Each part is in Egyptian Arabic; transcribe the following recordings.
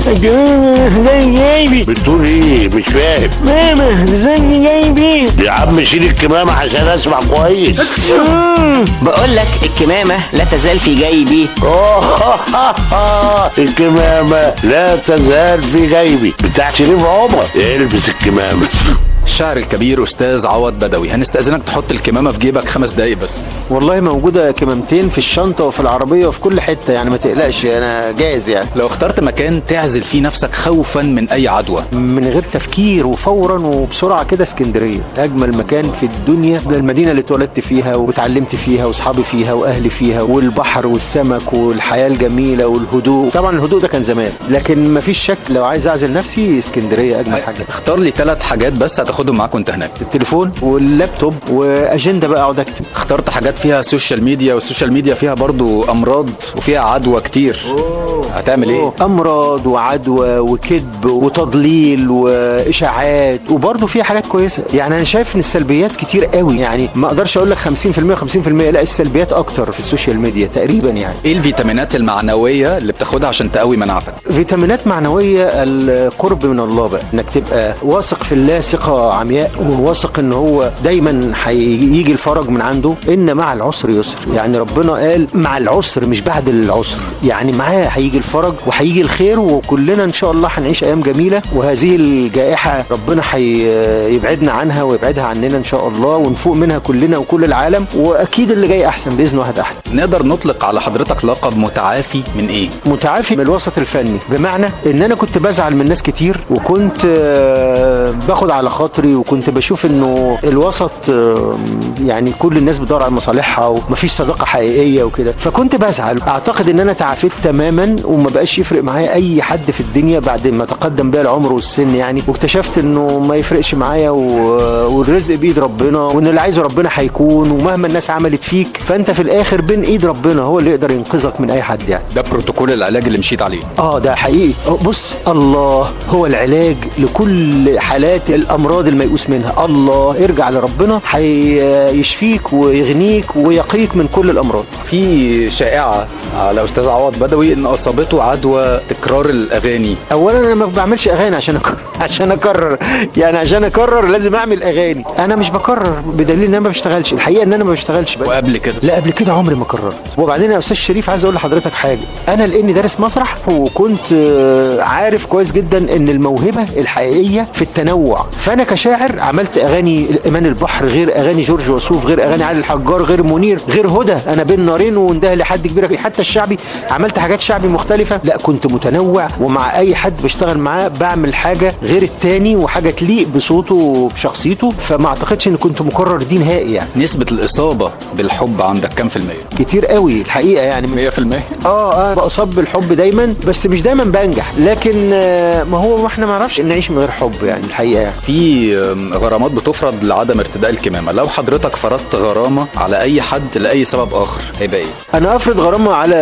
الكمامة زي جايبي بتقول ايه مش فاهم ماما زي جايبي يا عم شيل الكمامة عشان اسمع كويس بقول لك الكمامة لا تزال في جيبي أوه، الكمامة لا تزال في جيبي بتاع شريف عمر البس الكمامة الشاعر الكبير استاذ عوض بدوي هنستاذنك تحط الكمامه في جيبك خمس دقايق بس والله موجودة كمامتين في الشنطة وفي العربية وفي كل حتة يعني ما تقلقش أنا جاهز يعني لو اخترت مكان تعزل فيه نفسك خوفا من اي عدوى من غير تفكير وفورا وبسرعة كده اسكندرية أجمل مكان في الدنيا المدينة اللي اتولدت فيها واتعلمت فيها وأصحابي فيها وأهلي فيها والبحر والسمك والحياة الجميلة والهدوء طبعا الهدوء ده كان زمان لكن ما فيش شك لو عايز أعزل نفسي اسكندرية أجمل حاجة اختار لي ثلاث حاجات بس هتاخدهم معاك وانت هناك التليفون واللابتوب وأجندة بقى أقعد أكتب اخترت حاجات فيها سوشيال ميديا والسوشيال ميديا فيها برضو امراض وفيها عدوى كتير هتعمل ايه امراض وعدوى وكذب وتضليل واشاعات وبرضه فيها حاجات كويسه يعني انا شايف ان السلبيات كتير قوي يعني ما اقدرش اقول لك 50% 50% لا السلبيات اكتر في السوشيال ميديا تقريبا يعني ايه الفيتامينات المعنويه اللي بتاخدها عشان تقوي مناعتك فيتامينات معنويه القرب من الله بقى انك تبقى واثق في الله ثقه عمياء وواثق ان هو دايما هيجي الفرج من عنده ان مع العسر يسر يعني ربنا قال مع العسر مش بعد العسر يعني معاه هيجي الفرج وهيجي الخير وكلنا ان شاء الله هنعيش ايام جميله وهذه الجائحه ربنا هيبعدنا عنها ويبعدها عننا ان شاء الله ونفوق منها كلنا وكل العالم واكيد اللي جاي احسن باذن واحد احد نقدر نطلق على حضرتك لقب متعافي من ايه متعافي من الوسط الفني بمعنى ان انا كنت بزعل من ناس كتير وكنت آه، باخد على خاطري وكنت بشوف انه الوسط آه، يعني كل الناس بتدور على مصالحها ومفيش صداقه حقيقيه وكده فكنت بزعل اعتقد ان انا تعافيت تماما وما بقاش يفرق معايا اي حد في الدنيا بعد ما تقدم بيا العمر والسن يعني واكتشفت انه ما يفرقش معايا و- والرزق بايد ربنا وان اللي عايزه ربنا هيكون ومهما الناس عملت فيك فانت في الاخر بين ايد ربنا هو اللي يقدر ينقذك من اي حد يعني ده بروتوكول العلاج اللي مشيت عليه اه ده حقيقي آه، بص الله هو العلاج لكل حالات الامراض الميؤوس منها الله ارجع لربنا هيشفيك ويغنيك ويقيك من كل الامراض في شائعه على استاذ عوض بدوي ان اصابته عدوى تكرار الاغاني اولا انا ما بعملش اغاني عشان أكرر عشان اكرر يعني عشان اكرر لازم اعمل اغاني انا مش بكرر بدليل ان انا ما بشتغلش الحقيقه ان انا ما بشتغلش بقى. وقبل كده لا قبل كده عمري ما كررت وبعدين يا استاذ شريف عايز اقول لحضرتك حاجه انا لاني دارس مسرح وكنت آه، عارف كويس جدا ان الموهبه الحقيقيه في التنوع فانا كشاعر عملت اغاني ايمان البحر غير اغاني جورج وسوف غير اغاني علي الحجار غير منير غير هدى انا بين نارين وانده لحد كبير حتى الشعبي عملت حاجات شعبي مختلفه لا كنت متنوع ومع اي حد بشتغل معاه بعمل حاجه غير التاني وحاجه تليق بصوته وبشخصيته فما اعتقدش ان كنت مكرر دي نهائي يعني نسبه الاصابه بالحب عندك كام في الميه كتير قوي الحقيقه يعني 100% اه اه بصاب بالحب دايما بس مش دايما بنجح لكن آه، ما هو ما احنا ما نعرفش نعيش من غير حب يعني الحقيقه يعني في آم، غرامات بتفرض لعدم ارتداء الكمامه لو حضرتك فرضت غرامه على اي حد لاي سبب اخر هيبقى ايه انا افرض غرامه على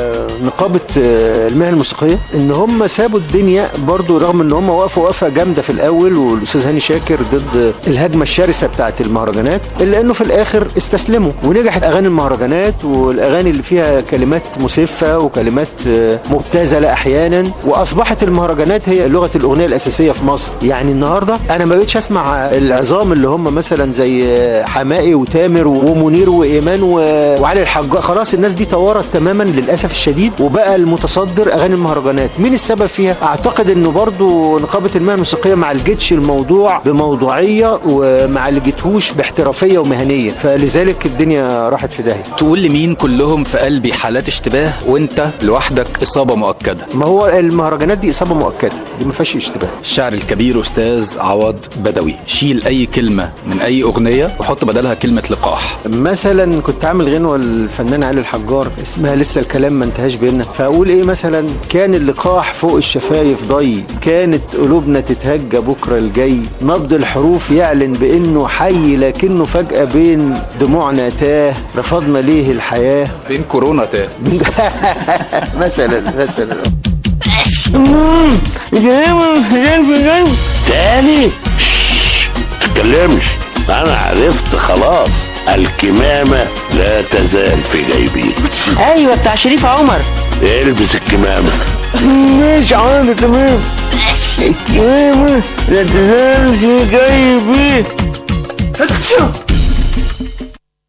نقابه آه، المهن الموسيقيه ان هم سابوا الدنيا برضو رغم ان هم وقفوا وقفه جامده في الاول والاستاذ هاني شاكر ضد الهجمه الشرسه بتاعت المهرجانات الا انه في الاخر استسلموا ونجحت اغاني المهرجانات والاغاني اللي فيها كلمات مسفه وكلمات آه، مبتذله احيانا واصبحت المهرجانات هي لغه الاغنيه الاساسيه في مصر يعني النهارده انا ما بقتش اسمع العظام اللي هم مثلا زي آه، حماقي وتامر ومنير وايمان و- وعلي الحجار خلاص الناس دي طورت تماما للاسف الشديد وبقى المتصدر اغاني المهرجانات مين السبب فيها اعتقد انه برضو نقابه المهن الموسيقيه ما عالجتش الموضوع بموضوعيه وما عالجتهوش باحترافيه ومهنيه فلذلك الدنيا راحت في داهيه تقول لمين كلهم في قلبي حالات اشتباه وانت لوحدك اصابه مؤكده ما هو المهرجانات دي اصابه مؤكده دي ما فيهاش اشتباه الشاعر الكبير استاذ عوض بدوي شيل اي كلمه من اي اغنيه وحط بدلها كلمه لقاح مثلا كنت عامل غنوه الفنان علي الحجار اسمها لسه الكلام ما انتهاش بينا فاقول ايه مثلا كان اللقاح فوق الشفايف ضي كانت قلوبنا تتهجى بكره الجاي نبض الحروف يعلن بانه حي لكنه فجاه بين دموعنا تاه رفضنا ليه الحياه فين كورونا تاه مثلا مثلا الكمامة زي في جيبي تاني شش، تتكلمش انا عرفت خلاص الكمامة لا تزال في جيبي ايوه بتاع شريف عمر البس الكمامة ماشي عادي تمام الكمامة لا تزال في جيبي هتشو